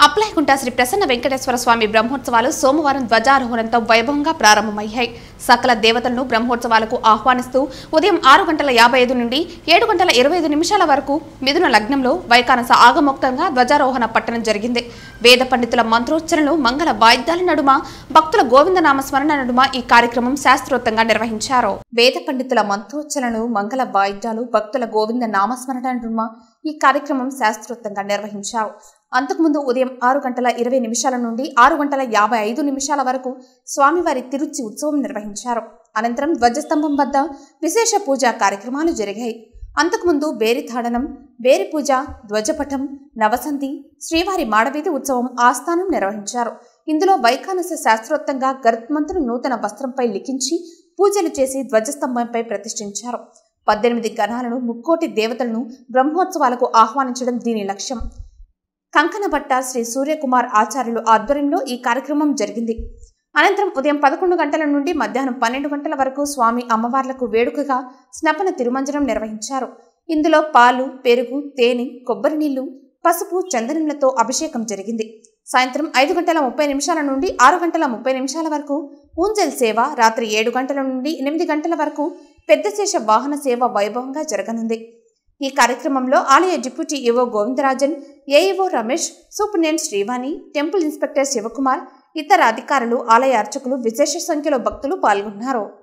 అప్లాయకుంట శ్రీ ప్రసన్న వెంకటేశ్వర స్వామి బ్రహ్మోత్సవాలు సోమవారం ధ్వజారోహణంతో వైభవంగా ప్రారంభమయ్యాయి సకల దేవతలను బ్రహ్మోత్సవాలకు ఆహ్వానిస్తూ ఉదయం ఆరు గంటల యాభై ఐదు నుండి ఏడు గంటల ఇరవై ఐదు నిమిషాల వరకు మిథున లగ్నంలో వైకానస ఆగమోక్తంగా ధ్వజారోహణ పట్టణం జరిగింది వేద పండితుల మంత్రోచ్చరణలు మంగళ వాయిద్యాల నడుమ భక్తుల గోవిందనామ స్మరణ నడుమ ఈ కార్యక్రమం శాస్త్రోక్తంగా నిర్వహించారు వేద పండితుల మంత్రోచ్చరణలు మంగళ వాయిద్యాలు భక్తుల గోవింద నామస్మరణ నడుమ ఈ కార్యక్రమం శాస్త్రోక్తంగా నిర్వహించారు అంతకుముందు ఉదయం ఆరు గంటల ఇరవై నిమిషాల నుండి ఆరు గంటల యాభై ఐదు నిమిషాల వరకు స్వామివారి తిరుచి ఉత్సవం నిర్వహించారు అనంతరం ధ్వజస్తంభం వద్ద విశేష పూజా కార్యక్రమాలు జరిగాయి అంతకుముందు బేరి తాడనం బేరి పూజ ధ్వజపటం నవసంతి శ్రీవారి మాడవీధి ఉత్సవం ఆస్థానం నిర్వహించారు ఇందులో వైఖానస శాస్త్రోక్తంగా గరుత్మంతును నూతన వస్త్రంపై లిఖించి పూజలు చేసి ధ్వజస్తంభంపై ప్రతిష్ఠించారు పద్దెనిమిది గణాలను ముక్కోటి దేవతలను బ్రహ్మోత్సవాలకు ఆహ్వానించడం దీని లక్ష్యం కంకనబట్ట శ్రీ సూర్యకుమార్ ఆచార్యులు ఆధ్వర్యంలో ఈ కార్యక్రమం జరిగింది అనంతరం ఉదయం పదకొండు గంటల నుండి మధ్యాహ్నం పన్నెండు గంటల వరకు స్వామి అమ్మవార్లకు వేడుకగా స్నపన తిరుమంజనం నిర్వహించారు ఇందులో పాలు పెరుగు తేనె కొబ్బరి నీళ్లు పసుపు చందనములతో అభిషేకం జరిగింది సాయంత్రం ఐదు గంటల ముప్పై నిమిషాల నుండి ఆరు గంటల ముప్పై నిమిషాల వరకు ఊంజల్ సేవ రాత్రి ఏడు గంటల నుండి ఎనిమిది గంటల వరకు పెద్దశేష వాహన సేవ వైభవంగా జరగనుంది ఈ కార్యక్రమంలో ఆలయ deputy EO Govindarajan AEO Ramesh superintendent Srivani temple inspector Shivakumar ఇతర అధికారులు ఆలయ అర్చకులు విశేష సంఖ్యలో భక్తులు పాల్గొన్నారు